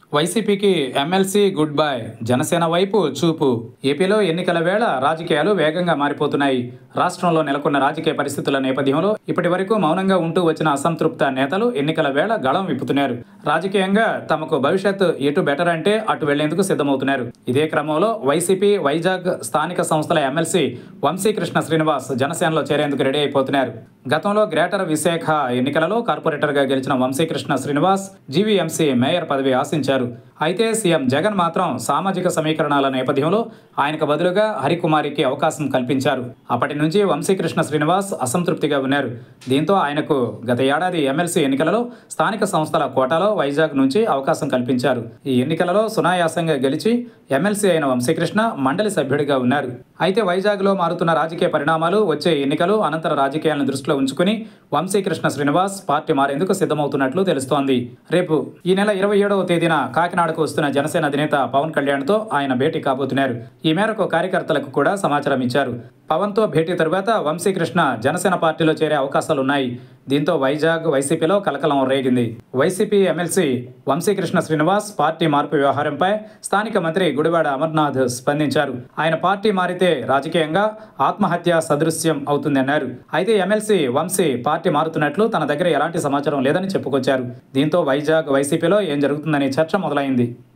వైసీపీకి MLC good bye Janasena వైపు చూపు ఏపీలో ఎన్నికల వేళ రాజకీయాలు వేగంగా మారిపోతున్నాయి రాష్ట్రంలో నెలకొన్న రాజకీయ పరిస్థితుల నేపథ్యంలో ఇప్పటి వరకు మౌనంగా ఉంటూ వచ్చిన అసంతృప్త నేతలు ఎన్నికల వేళ గళం విప్పుతున్నారు రాజకీయంగా తమకు భవిష్యత్తు ఎటు బెటర్ అంటే అటు వెళ్లేందుకు సిద్ధమవుతున్నారు ఇదే క్రమంలో వైసీపీ వైజాగ్ స్థానిక సంస్థల ఎమ్మెల్సీ వంశీకృష్ణ శ్రీనివాస్ జనసేనలో చేరేందుకు రెడీ అయిపోతున్నారు గతంలో గ్రేటర్ విశాఖ ఎన్నికలలో కార్పొరేటర్గా గెలిచిన వంశీకృష్ణ శ్రీనివాస్ జీవీఎంసీ మేయర్ పదవి ఆశించారు అయితే సీఎం జగన్ మాత్రం సామాజిక సమీకరణాల నేపథ్యంలో ఆయనకు బదులుగా హరికుమారికి అవకాశం కల్పించారు అప్పటి నుంచి వంశీకృష్ణ శ్రీనివాస్ అసంతృప్తిగా ఉన్నారు దీంతో ఆయనకు గత ఏడాది ఎమ్మెల్సీ ఎన్నికలలో స్థానిక సంస్థల కోటాలో వైజాగ్ నుంచి అవకాశం కల్పించారు ఈ ఎన్నికలలో సునాయాసంగా గెలిచి ఎమ్మెల్సీ అయిన వంశీకృష్ణ మండలి సభ్యుడిగా ఉన్నారు అయితే వైజాగ్లో మారుతున్న రాజకీయ పరిణామాలు వచ్చే ఎన్నికలు అనంతర రాజకీయాలను దృష్టిలో ఉంచుకుని వంశీకృష్ణ శ్రీనివాస్ పార్టీ మారేందుకు సిద్ధమవుతున్నట్లు తెలుస్తోంది రేపు ఈ నెల ఇరవై ఏడవ తేదీన కాకినాడకు వస్తున్న జనసేన అధినేత పవన్ కళ్యాణ్తో ఆయన భేటీ కాబోతున్నారు ఈ మేరకు కార్యకర్తలకు కూడా సమాచారం ఇచ్చారు పవన్తో భేటీ తరువాత వంశీకృష్ణ జనసేన పార్టీలో చేరే అవకాశాలున్నాయి దీంతో వైజాగ్ వైసీపీలో కలకలం రేగింది వైసీపీ ఎమ్మెల్సీ వంశీకృష్ణ శ్రీనివాస్ పార్టీ మార్పు వ్యవహారంపై స్థానిక మంత్రి గుడివాడ అమర్నాథ్ స్పందించారు ఆయన పార్టీ మారితే రాజకీయంగా ఆత్మహత్య సదృశ్యం అవుతుందన్నారు అయితే ఎమ్మెల్సీ వంశీ పార్టీ మారుతున్నట్లు తన దగ్గర ఎలాంటి సమాచారం లేదని చెప్పుకొచ్చారు దీంతో వైజాగ్ వైసీపీలో ఏం జరుగుతుందనే చర్చ మొదలైంది